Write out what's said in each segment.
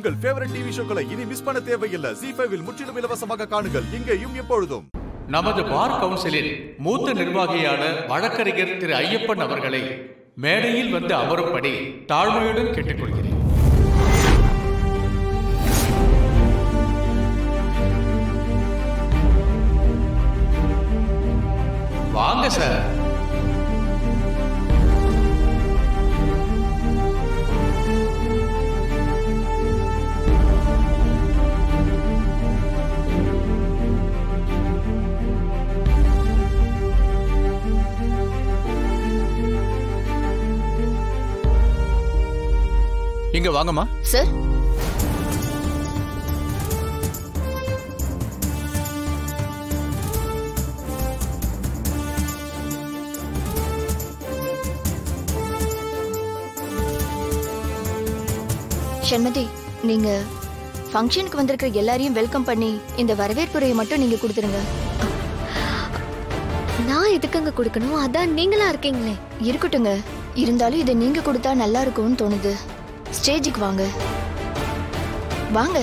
உங்கள் favourite TV ஷோக்களை இனி miss பண்ண தேவையில்லை ஜி ஃபைவில் முற்றிலும் இலவசமாக காணுங்கள் இங்கேயும் எப்பொழுதும் நமது பார் கவுன்சிலின் மூத்த நிர்வாகியான வழக்கறிஞர் திரு ஐயப்பன் அவர்களை மேடையில் வந்து அமரும்படி தாழ்மையுடன் கேட்டுக்கொள்கிறேன் வாங்க சார் இங்க வாங்கம்மா சார் சண்மதி நீங்க ஃபங்க்ஷனுக்கு வந்திருக்கிற எல்லாரையும் வெல்கம் பண்ணி இந்த வரவேற்புரையை மட்டும் நீங்க கொடுத்துருங்க நான் எதுக்குங்க கொடுக்கணும் அதான் நீங்களா இருக்கீங்களே இருக்கட்டுங்க இருந்தாலும் இதை நீங்க கொடுத்தா நல்லா இருக்கும்னு தோணுது ஸ்டேஜுக்கு வாங்க வாங்க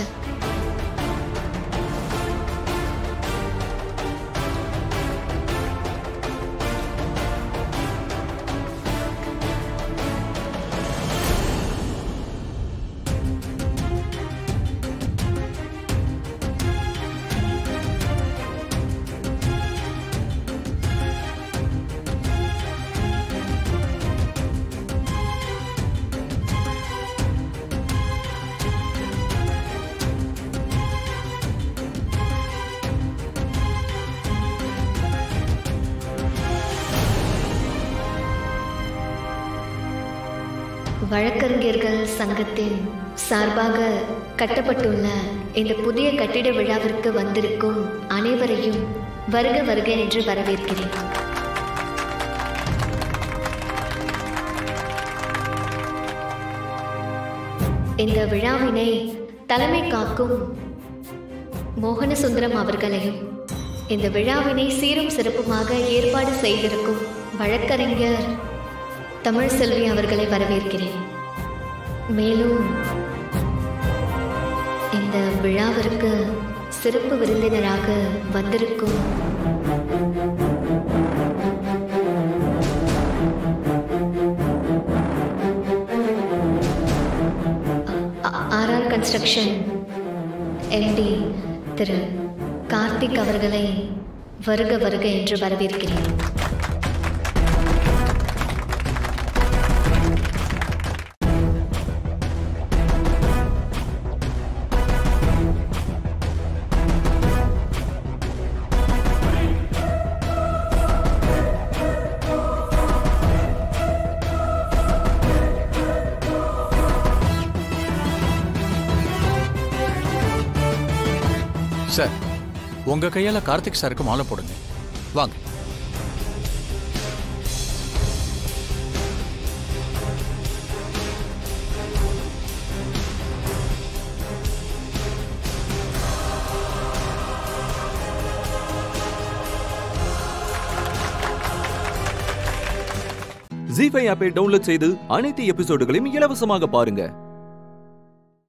வழக்கறிஞர்கள் சங்கத்தின் சார்பாக கட்டப்பட்டுள்ள இந்த புதிய கட்டிட விழாவிற்கு வந்திருக்கும் அனைவரையும் வருக வருக என்று வரவேற்கிறேன் இந்த விழாவினை தலைமை காக்கும் மோகனசுந்தரம் அவர்களையும் இந்த விழாவினை சீரும் சிறப்புமாக ஏற்பாடு செய்திருக்கும் வழக்கறிஞர் தமிழ் செல்வி அவர்களை வரவேற்கிறேன் மேலும் இந்த விழாவிற்கு சிறப்பு விருந்தினராக வந்திருக்கும் ஆர்ஆர் கன்ஸ்ட்ரக்ஷன் எம்டி திரு கார்த்திக் அவர்களை வருக வருக என்று வரவேற்கிறேன் சார் உங்க கையால கார்த்திக் சாருக்கு மாலை போடுங்க வாங்க ஜி ஃபைவ் ஆப்பை டவுன்லோட் செய்து அனைத்து எபிசோடுகளையும் இலவசமாக பாருங்க